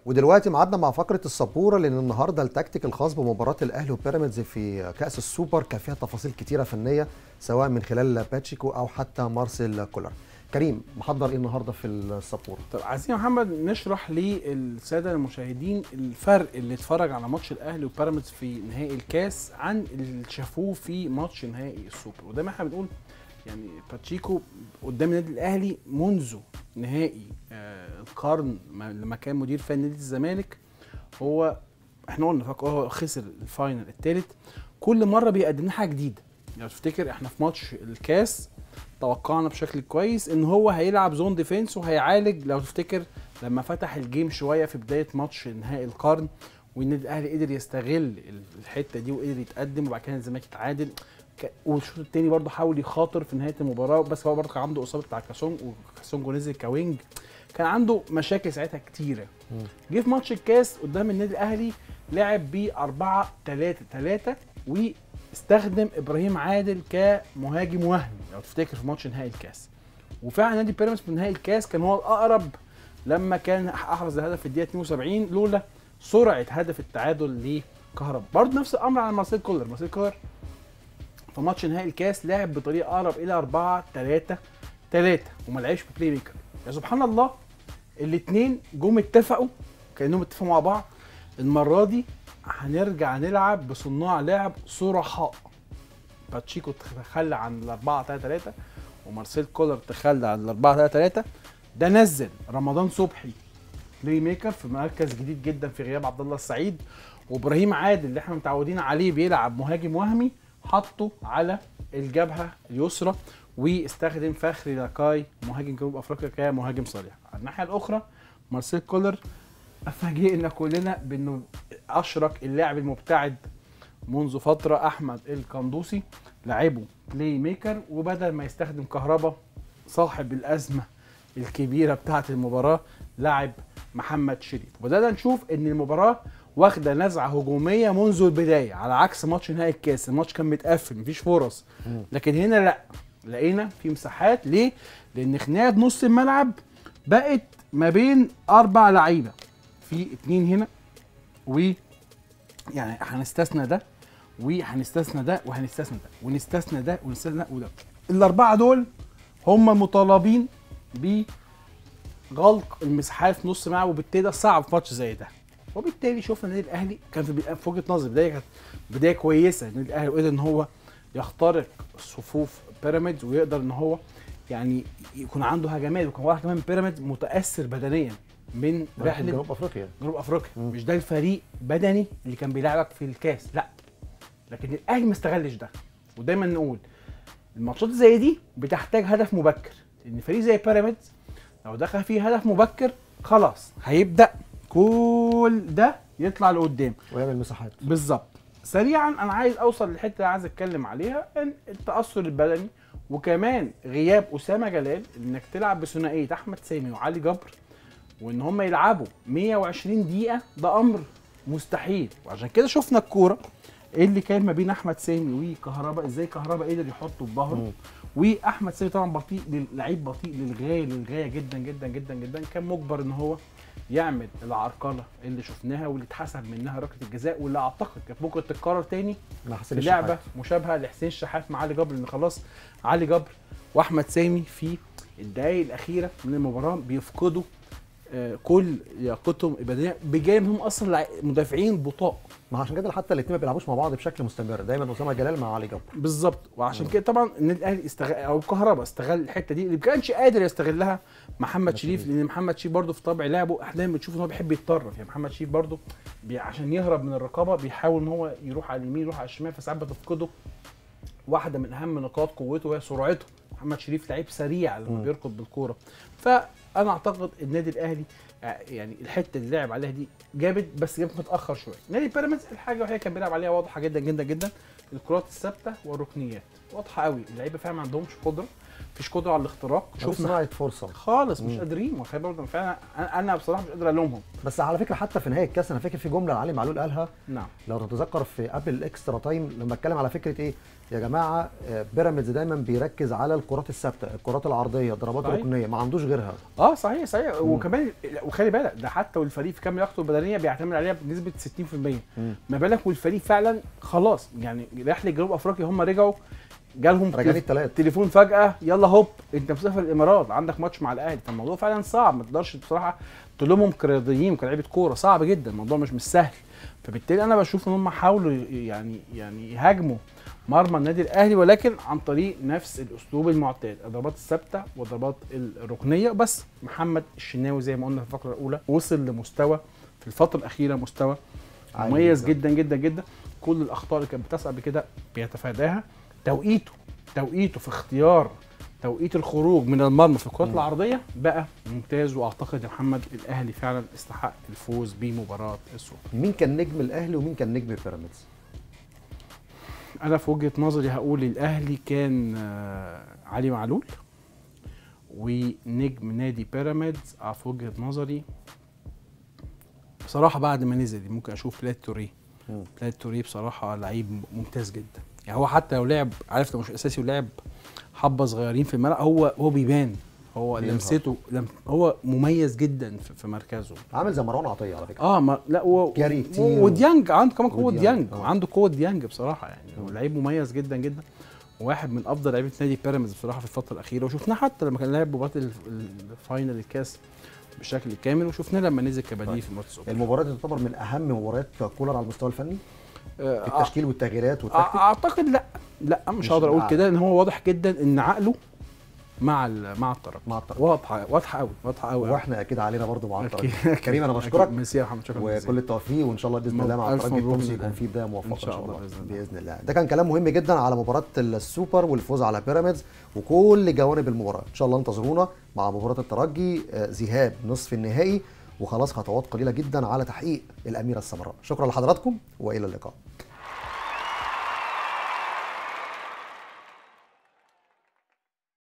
ودلوقتي معادنا مع فقره السبوره لان النهارده التكتيك الخاص بمباراه الاهلي وبيراميدز في كاس السوبر كان فيها تفاصيل كتيره فنيه سواء من خلال باتشيكو او حتى مارسيل كولر كريم محضر ايه النهارده في السبوره طب عايزين يا محمد نشرح للساده المشاهدين الفرق اللي اتفرج على ماتش الاهلي وبيراميدز في نهائي الكاس عن اللي شافوه في ماتش نهائي السوبر وده ما احنا بنقول يعني باتشيكو قدام النادي الاهلي منذ نهائي آه القرن ما- لما كان مدير فني نادي الزمالك هو احنا قلنا فاكر هو خسر الفاينل الثالث كل مره بيقدم لنا حاجه جديده يعني تفتكر احنا في ماتش الكاس توقعنا بشكل كويس ان هو هيلعب زون ديفense وهيعالج لو تفتكر لما فتح الجيم شويه في بدايه ماتش نهائي القرن والنادي الاهلي قدر يستغل الحته دي وقدر يتقدم وبعد كده الزمالك يتعادل ك- والشوط الثاني برضه حاول يخاطر في نهايه المباراه بس هو برضه كان عنده اصابه بتاع كاسونج وكاسونجو نزل كوينج كان عنده مشاكل ساعتها كتيره جه في ماتش الكاس قدام النادي الاهلي لعب ب 4 3 3 واستخدم ابراهيم عادل كمهاجم وهمي لو تفتكر في ماتش نهائي الكاس وفعلا نادي بيراميدز في نهائي الكاس كان هو الاقرب لما كان احرز الهدف في الدقيقه 72 لولا سرعه هدف التعادل لكهرباء برضه نفس الامر على مارسيل كولر مارسيل كولر في ماتش نهائي الكاس لعب بطريقه اقرب الى 4 3 3 وما لعبش بلاي ميكر يا سبحان الله الاثنين جم اتفقوا كانهم اتفقوا مع بعض المره دي هنرجع نلعب بصناع لعب صرحاء باتشيكو تخلى عن ال 4 3 3 ومارسيل كولر تخلى عن ال 4 3 3 ده نزل رمضان صبحي بلاي ميكر في مركز جديد جدا في غياب عبد الله السعيد وابراهيم عادل اللي احنا متعودين عليه بيلعب مهاجم وهمي حطه على الجبهه اليسرى واستخدم فخري لاكاي مهاجم جنوب افريقيا كمهاجم صريح على الناحيه الاخرى مارسيل كولر فاجئنا كلنا بانه اشرك اللاعب المبتعد منذ فتره احمد القندوسي لعبه بلاي ميكر وبدل ما يستخدم كهربا صاحب الازمه الكبيره بتاعه المباراه لعب محمد شريف وبدانا نشوف ان المباراه واخده نزعه هجوميه منذ البدايه على عكس ماتش نهائي الكاس الماتش كان متقفل مفيش فرص لكن هنا لا لقينا في مساحات ليه لان خناقه نص الملعب بقت ما بين اربع لعيبه في اتنين هنا و يعني هنستثنى ده وهنستثنى ده وهنستثنى ده ونستثنى ده ونستثنى ده وده الاربعه دول هم مطالبين بغلق المساحات في نص ملعب وبالتالي ده صعب في ماتش زي ده وبالتالي شفنا النادي الاهلي كان في في وجهه نظري بدايه كانت بدايه كويسه النادي الاهلي وقدر ان هو يخترق صفوف بيراميدز ويقدر ان هو يعني يكون عنده هجمات وكان واحد كمان بيراميدز متاثر بدنيا من رحله جنوب افريقيا جنوب افريقيا مم. مش ده الفريق بدني اللي كان بيلعبك في الكاس لا لكن الاهلي ما استغلش ده ودايما نقول الماتشات زي دي بتحتاج هدف مبكر ان فريق زي بيراميدز لو دخل فيه هدف مبكر خلاص هيبدا كل ده يطلع لقدام ويعمل مساحات بالظبط سريعا انا عايز اوصل للحته اللي عايز اتكلم عليها ان التاثر البدني وكمان غياب اسامه جلال انك تلعب بثنائيه احمد سامي وعلي جبر وان هم يلعبوا 120 دقيقه ده امر مستحيل وعشان كده شفنا الكوره اللي كان ما بين احمد سامي وكهربا ازاي كهربا قدر يحطه في ظهره واحمد سامي طبعا بطيء لعيب بطيء للغايه للغايه جدا جدا جدا جدا كان مجبر ان هو يعمل العرقله اللي شفناها واللي اتحسب منها ركله الجزاء واللي اعتقد كانت ممكن تتكرر تاني مع حسين في لعبه الشحات. مشابهه لحسين الشحات مع علي جبر لان خلاص علي جبر واحمد سامي في الدقائق الاخيره من المباراه بيفقدوا آه، كل لياقتهم البدنيه بجانب هم اصلا لع- مدافعين بطاء ما عشان كده حتى الاثنين ما بيلعبوش مع بعض بشكل مستمر دايما اسامه جلال مع علي جبر بالظبط وعشان كده طبعا النادي الاهلي استغل او الكهرباء استغل الحته دي اللي ما كانش قادر يستغلها محمد شريف لان محمد شريف برده في طبع لعبه احيانا بتشوف ان هو بيحب يتطرف يعني محمد شريف برده بي عشان يهرب من الرقابه بيحاول ان هو يروح على اليمين يروح على الشمال فساعات بتفقده واحده من اهم نقاط قوته وهي سرعته محمد شريف لعيب سريع لما مم. بيركض بالكوره فانا اعتقد النادي الاهلي آه، يعني الحته اللي لعب عليها دي جابت بس جابت متاخر شويه نادي بيراميدز الحاجه الوحيده كان بيلعب عليها واضحه جدا جدا جدا الكرات الثابته والركنيات واضحه قوي اللعيبه فعلا ما عندهمش قدره مفيش قدره على الاختراق شوف شفنا صناعه فرصه خالص مش مم. قادرين وخلي برضه فعلا انا أنا بصراحه مش قادر الومهم بس على فكره حتى في نهايه الكاس انا فاكر في جمله علي معلول قالها نعم لو تتذكر في قبل الاكسترا تايم لما اتكلم على فكره ايه يا جماعه آه، بيراميدز دايما بيركز على الكرات الثابته الكرات العرضيه ضربات صحيح. ركنيه ما عندوش غيرها اه صحيح صحيح وكمان وخلي بالك ده حتى والفريق في كام لياقته البدنيه بيعتمد عليها بنسبه 60% مم. ما بالك والفريق فعلا خلاص يعني رحله جنوب افريقيا هم رجعوا جالهم راجعين تليف- التلات. تليفون فجاه يلا هوب انت مسافر الامارات عندك ماتش مع الاهلي فالموضوع فعلا صعب ما تقدرش بصراحه تلومهم كرياضيين وكلاعيبه كوره صعب جدا الموضوع مش مش سهل فبالتالي انا بشوف ان هم حاولوا يعني يعني يهاجموا مرمى النادي الاهلي ولكن عن طريق نفس الاسلوب المعتاد الضربات الثابته والضربات الركنيه بس محمد الشناوي زي ما قلنا في الفقره الاولى وصل لمستوى في الفتره الاخيره مستوى عالي مميز جداً. جدا جدا جدا كل الاخطاء اللي كانت بتحصل قبل كده بيتفاداها توقيته توقيته في اختيار توقيت الخروج من المرمى في الكرات مم. العرضيه بقى ممتاز واعتقد يا محمد الاهلي فعلا استحق الفوز بمباراه السوبر مين كان نجم الاهلي ومين كان نجم بيراميدز انا في وجهه نظري هقول الاهلي كان آه، علي معلول ونجم نادي بيراميدز آه، في وجهه نظري بصراحه بعد ما نزل ممكن اشوف بلاد توريه مم. بلاد توريه بصراحه لعيب ممتاز جدا يعني هو حتى لو لعب عارف لو مش اساسي ولعب حبه صغيرين في الملعب هو هو بيبان هو بيظهر. لمسته لم هو مميز جدا في, في مركزه عامل زي مروان عطيه على فكره اه ما لا و... جري كتير و... وديانج عنده كمان قوه وديانج، ديانج آه. عنده قوه ديانج بصراحه يعني هو مم. لعيب مميز جدا جدا وواحد من افضل لعيبه نادي بيراميدز بصراحه في الفتره الاخيره وشفناه حتى لما كان لعب مباراه ال- ال- الفاينل الكاس بشكل كامل وشفناه لما نزل كبديل طيب. في ماتش السوبر المباراه دي تعتبر من اهم مباريات كولر على المستوى الفني آه، في التشكيل والتغييرات أع- والتكتيك اعتقد لا لا مش, مش هقدر اقول العقل. كده ان هو واضح جدا ان عقله مع ال- مع الطرف مع الطرف واضحه واضحه قوي واضحه قوي واحنا اكيد علينا برضو مع الطرف أكيد. كريم انا بشكرك ميرسي يا محمد شكرا وكل جزيلا. التوفيق وان شاء الله باذن الله مع ألف الترجي مبروك التونسي بإذن يكون الله. في بدايه موفقه إن شاء الله بإذن الله. باذن الله ده كان كلام مهم جدا على مباراه السوبر والفوز على بيراميدز وكل جوانب المباراه ان شاء الله انتظرونا مع مباراه الترجي آه، ذهاب نصف النهائي وخلاص خطوات قليله جدا على تحقيق الاميره السمراء شكرا لحضراتكم والى اللقاء